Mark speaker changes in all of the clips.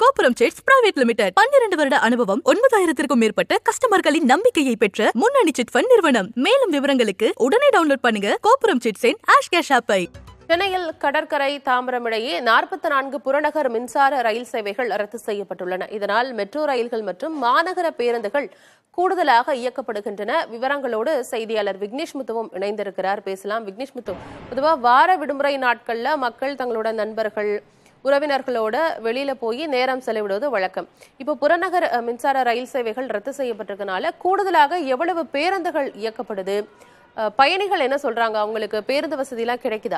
Speaker 1: கோபுரம் chits private limited பன்னிரண்டு வருட அனுபவம் ஒன்பதாயிரத்திற்கும் மேற்பட்ட கஸ்டமர்களின் நம்பிக்கையை பெற்ற முன்னணி சிட் ஃபண்ட் நிறுவனம் மேலும் விவரங்களுக்கு உடனே டவுன்லோட் பண்ணுங்க கோபுரம் சிட்ஸின் ஆஷ் கேஷ் ஆப்பை
Speaker 2: சென்னையில் கடற்கரை தாம்பரம் இடையே நாற்பத்தி நான்கு புறநகர் மின்சார ரயில் சேவைகள் ரத்து செய்யப்பட்டுள்ளன இதனால் மெட்ரோ ரயில்கள் மற்றும் மாநகர பேருந்துகள் கூடுதலாக இயக்கப்படுகின்றன விவரங்களோடு செய்தியாளர் விக்னேஷ் முத்துவும் இணைந்திருக்கிறார் பேசலாம் விக்னேஷ் முத்து பொதுவாக வார விடுமுறை நாட்கள்ல மக்கள் தங்களோட நண்பர்கள் உறவினர்களோட வெளியில போய் நேரம் செலவிடுவது வழக்கம் இப்போ புறநகர் அஹ், மின்சார ரயில் சேவைகள் ரத்து செய்யப்பட்டிருக்கனால கூடுதலாக எவ்வளவு பேருந்துகள் இயக்கப்படுது அஹ், பயணிகள் என்ன சொல்றாங்க அவங்களுக்கு பேருந்து வசதிலாம் கிடைக்குதா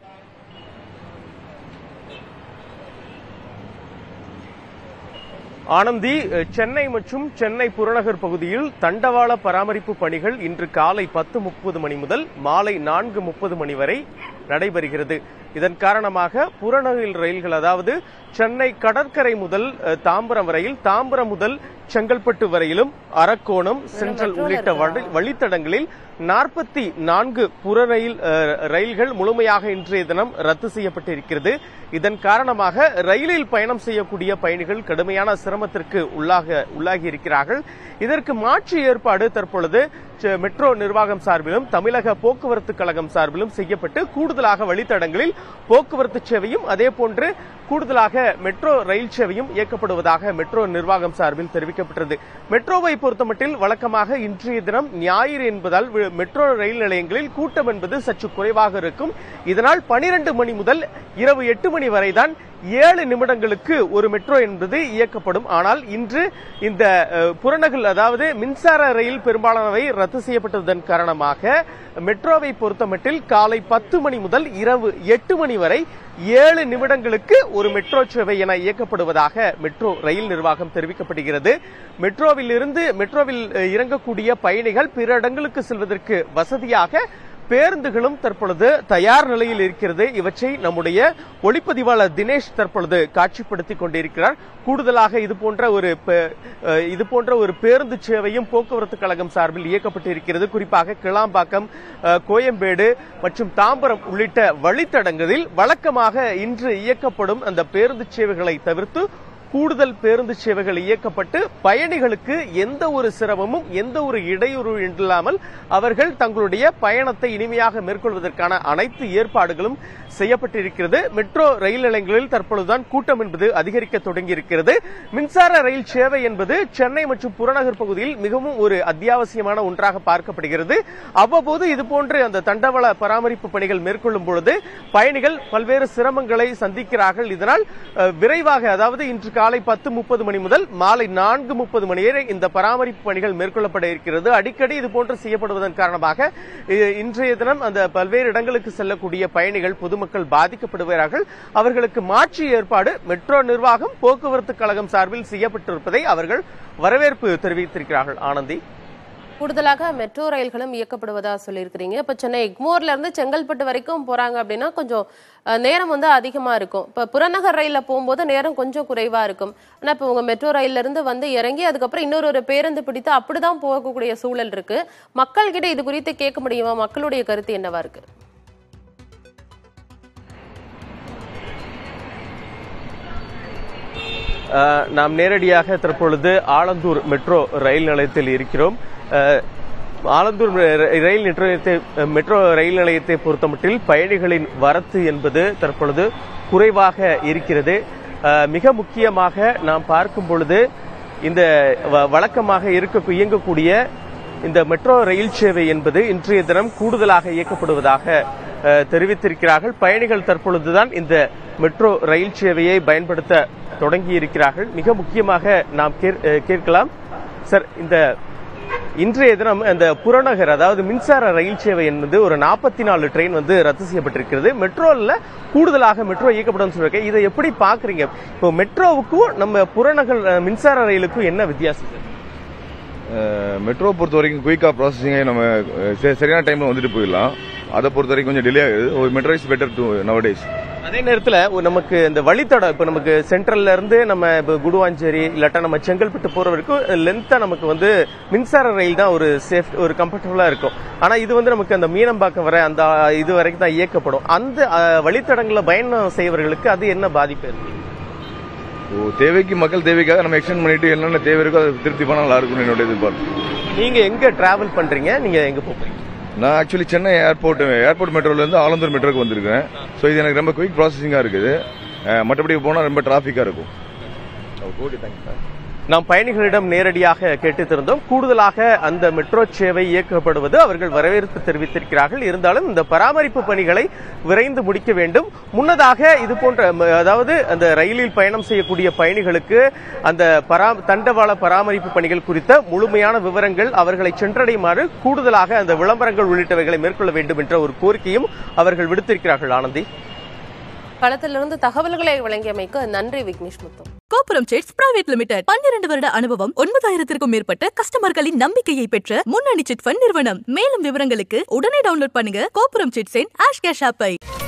Speaker 3: ஆனந்தி அஹ், சென்னை மற்றும் சென்னை புறநகர் பகுதியில் தண்டவாள பராமரிப்பு பணிகள் இன்று காலை பத்து முப்பது மணி முதல் மாலை நான்கு முப்பது மணி வரை நடைபெறுகிறது இதன் காரணமாக புறநகர் ரயில்கள் அதாவது சென்னை கடற்கரை முதல் அஹ், தாம்பரம் வரையில் தாம்பரம் முதல் செங்கல்பட்டு வரையிலும் அரக்கோணம் சென்ட்ரல்
Speaker 2: மெட்ரோல
Speaker 3: உள்ளிட்ட
Speaker 2: இருக்குதா?
Speaker 3: வழி- வழித்தடங்களில் நாற்பத்தி நான்கு புற ரயில் அஹ், ரயில்கள் முழுமையாக இன்றைய தினம் ரத்து செய்யப்பட்டிருக்கிறது இதன் காரணமாக ரயிலில் பயணம் செய்யக்கூடிய பயணிகள் கடுமையான சிரமத்திற்கு உள்ளாக உள்ளாகி இருக்கிறார்கள் இதற்கு மாற்று ஏற்பாடு தற்பொழுது செ- மெட்ரோ நிர்வாகம் சார்பிலும் தமிழக போக்குவரத்து கழகம் சார்பிலும் செய்யப்பட்டு கூடுதலாக வழித்தடங்களில் போக்குவரத்து சேவையும் அதே போன்று கூடுதலாக மெட்ரோ ரயில் சேவையும் இயக்கப்படுவதாக மெட்ரோ நிர்வாகம் சார்பில் தெரிவிக்கப்பட்டது மெட்ரோவை பொறுத்தமட்டில் வழக்கமாக இன்றைய தினம் ஞாயிறு என்பதால் வி- மெட்ரோ ரயில் நிலையங்களில் கூட்டம் என்பது சற்று குறைவாக இருக்கும் இதனால் பனிரெண்டு மணி முதல் இரவு எட்டு மணி வரைதான் ஏழு நிமிடங்களுக்கு ஒரு மெட்ரோ என்பது இயக்கப்படும் ஆனால் இன்று இந்த அஹ், புறநகர் அதாவது மின்சார ரயில் பெரும்பாலானவை ரத்து செய்யப்பட்டதன் காரணமாக மெட்ரோவை பொறுத்தமட்டில் காலை பத்து மணி முதல் இரவு எட்டு மணி வரை ஏழு நிமிடங்களுக்கு ஒரு மெட்ரோ சேவை என இயக்கப்படுவதாக மெட்ரோ ரயில் நிர்வாகம் தெரிவிக்கப்படுகிறது மெட்ரோவில் இருந்து மெட்ரோவில் அஹ், இறங்கக்கூடிய பயணிகள் பிற இடங்களுக்கு செல்வதற்கு வசதியாக பேருந்துகளும் தற்பொழுது தயார் நிலையில் இருக்கிறது இவற்றை நம்முடைய ஒளிப்பதிவாளர் தினேஷ் தற்பொழுது காட்சிப்படுத்திக் கொண்டிருக்கிறார் கூடுதலாக இது போன்ற ஒரு பே- அஹ், இது போன்ற ஒரு பேருந்து சேவையும் போக்குவரத்து கழகம் சார்பில் இயக்கப்பட்டிருக்கிறது குறிப்பாக கிளாம்பாக்கம் அஹ், கோயம்பேடு மற்றும் தாம்பரம் உள்ளிட்ட வழித்தடங்களில் வழக்கமாக இன்று இயக்கப்படும் அந்த பேருந்து சேவைகளை தவிர்த்து கூடுதல் பேருந்து சேவைகள் இயக்கப்பட்டு பயணிகளுக்கு எந்த ஒரு சிரமமும் எந்த ஒரு இடையூறு இல்லாமல் அவர்கள் தங்களுடைய பயணத்தை இனிமையாக மேற்கொள்வதற்கான அனைத்து ஏற்பாடுகளும் செய்யப்பட்டிருக்கிறது மெட்ரோ ரயில் நிலையங்களில் தற்பொழுதுதான் கூட்டம் என்பது அதிகரிக்க தொடங்கியிருக்கிறது மின்சார ரயில் சேவை என்பது சென்னை மற்றும் புறநகர் பகுதியில் மிகவும் ஒரு அத்தியாவசியமான ஒன்றாக பார்க்கப்படுகிறது அவ்வப்போது இதுபோன்று அந்த தண்டவாள பராமரிப்பு பணிகள் மேற்கொள்ளும் பொழுது பயணிகள் பல்வேறு சிரமங்களை சந்திக்கிறார்கள் இதனால் அஹ், விரைவாக அதாவது இன்று காலை பத்து முப்பது மணி முதல் மாலை நான்கு முப்பது மணி வரை இந்த பராமரிப்பு பணிகள் மேற்கொள்ளப்பட இருக்கிறது அடிக்கடி இதுபோன்று செய்யப்படுவதன் காரணமாக இ- இன்றைய தினம் அந்த பல்வேறு இடங்களுக்கு செல்லக்கூடிய பயணிகள் பொதுமக்கள் பாதிக்கப்படுகிறார்கள் அவர்களுக்கு மாற்று ஏற்பாடு மெட்ரோ நிர்வாகம் போக்குவரத்து கழகம் சார்பில் செய்யப்பட்டிருப்பதை அவர்கள் வரவேற்பு தெரிவித்திருக்கிறார்கள் ஆனந்தி
Speaker 2: கூடுதலாக மெட்ரோ ரயில்களும் இயக்கப்படுவதா சொல்லியிருக்கிறீங்க இப்போ சென்னை எக்மோர்ல இருந்து செங்கல்பட்டு வரைக்கும் போறாங்க அப்படின்னா கொஞ்சம் அஹ், நேரம் வந்து அதிகமா இருக்கும் இப்போ புறநகர் ரயில்ல போகும்போது நேரம் கொஞ்சம் குறைவா இருக்கும் ஆனா இப்போ உங்க மெட்ரோ ரயில்ல இருந்து வந்து இறங்கி அதுக்கப்புறம் இன்னொரு ஒரு பேருந்து பிடித்து அப்படிதான் போகக்கூடிய சூழல் இருக்கு மக்கள் கிட்ட இது குறித்து கேட்க முடியுமா மக்களுடைய கருத்து என்னவா இருக்கு
Speaker 3: அஹ், நாம் நேரடியாக தற்பொழுது ஆலந்தூர் மெட்ரோ ரயில் நிலையத்தில் இருக்கிறோம் அஹ், ஆலந்தூர் ர- ரயில் நிலையத்தை மெட்ரோ ரயில் நிலையத்தை பொறுத்தமட்டில் பயணிகளின் வரத்து என்பது தற்பொழுது குறைவாக இருக்கிறது அஹ், மிக முக்கியமாக நாம் பார்க்கும் பொழுது இந்த வ- வழக்கமாக இருக்க இயங்கக்கூடிய இந்த மெட்ரோ ரயில் சேவை என்பது இன்றைய தினம் கூடுதலாக இயக்கப்படுவதாக அஹ், தெரிவித்திருக்கிறார்கள் பயணிகள் தற்பொழுதுதான் இந்த மெட்ரோ ரயில் சேவையை பயன்படுத்த தொடங்கி இருக்கிறார்கள் மிக முக்கியமாக நாம் கேர்- அஹ், கேட்கலாம் சார் இந்த இன்றைய தினம் அந்த புறநகர் அதாவது மின்சார ரயில் சேவை என்பது ஒரு நாற்பத்தி நாலு ட்ரெயின் வந்து ரத்து செய்யப்பட்டிருக்கிறது மெட்ரோல கூடுதலாக மெட்ரோ இயக்கப்படும் சொல்லிருக்கேன் இதை எப்படி பாக்குறீங்க இப்போ மெட்ரோவுக்கும் நம்ம புறநகர் அஹ், மின்சார ரயிலுக்கும் என்ன வித்தியாசம் சார்
Speaker 4: மெட்ரோ பொறுத்த வரைக்கும் குயிக்காக ப்ராசஸிங்கை நம்ம அஹ், சரி- சரியான டைமில் வந்துட்டு போயிடலாம் அதை பொறுத்த வரைக்கும் கொஞ்சம் டிலே ஆகுது ஒரு metro is better to nowadays
Speaker 3: அதே நேரத்துல ஒரு நமக்கு இந்த வழித்தடம் இப்ப நமக்கு சென்ட்ரல்ல இருந்து நம்ம இப்ப குடுவாஞ்சேரி இல்லாட்டா நம்ம செங்கல்பட்டு போற வரைக்கும் லென்த்தா நமக்கு வந்து மின்சார ரயில் தான் ஒரு சேஃப் ஒரு கம்ஃபர்டபுளா இருக்கும் ஆனா இது வந்து நமக்கு அந்த மீனம்பாக்கம் வரை அந்த இது வரைக்கும் தான் இயக்கப்படும் அந்த அஹ், வழித்தடங்கள்ல பயணம் செய்வர்களுக்கு அது என்ன பாதிப்பு இருக்கு
Speaker 4: ஓ, தேவைக்கு மக்கள் தேவைக்காக நம்ம எக்ஸ்டெண்ட் பண்ணிட்டு என்னென்ன தேவை இருக்கோ அதை திருப்தி பண்ணா நல்லா இருக்கும்னு என்னோட எதிர்பார்ப்பு
Speaker 3: நீங்க எங்க டிராவல் பண்றீங்க நீங்க எங்க போறீங்க
Speaker 4: நான் ஆக்சுவலி சென்னை ஏர்போர்ட் ஏர்போர்ட் மெட்ரோல இருந்து ஆலந்தூர் மெட்ரோக்கு வந்திருக்கேன் ஸோ இது எனக்கு ரொம்ப குயிக் ப்ராசஸிங்காக இருக்குது அஹ், மற்றபடி போனால் ரொம்ப டிராஃபிக்காக இருக்கும் ஓகே தேங்க்யூ சார்
Speaker 3: நாம் பயணிகளிடம் நேரடியாக கேட்டு திருந்தோம் கூடுதலாக அந்த மெட்ரோ சேவை இயக்கப்படுவது அவர்கள் வரவேற்பு தெரிவித்திருக்கிறார்கள் இருந்தாலும் இந்த பராமரிப்பு பணிகளை விரைந்து முடிக்க வேண்டும் முன்னதாக இது போன்ற ம, அதாவது அந்த ரயிலில் பயணம் செய்யக்கூடிய பயணிகளுக்கு அந்த பரா தண்டவாள பராமரிப்பு பணிகள் குறித்த முழுமையான விவரங்கள் அவர்களை சென்றடையுமாறு கூடுதலாக அந்த விளம்பரங்கள் உள்ளிட்டவைகளை மேற்கொள்ள வேண்டும் என்ற ஒரு கோரிக்கையும் அவர்கள் விடுத்திருக்கிறார்கள் ஆனந்தி
Speaker 2: களத்திலிருந்து தகவல்களை வழங்கியமைக்கு நன்றி விக்னேஷ் முத்து
Speaker 1: கோபுரம் சிட்ஸ் பிரைவேட் லிமிடெட் பன்னிரண்டு வருட அனுபவம் ஒன்பதாயிரத்திற்கும் மேற்பட்ட கஸ்டமர்களின் நம்பிக்கையை பெற்ற முன்னணி சிட் ஃபண்ட் நிறுவனம் மேலும் விவரங்களுக்கு உடனே டவுன்லோட் பண்ணுங்க கோபுரம் சிட்ஸின் ஆஷ் கேஷ் ஆப்பை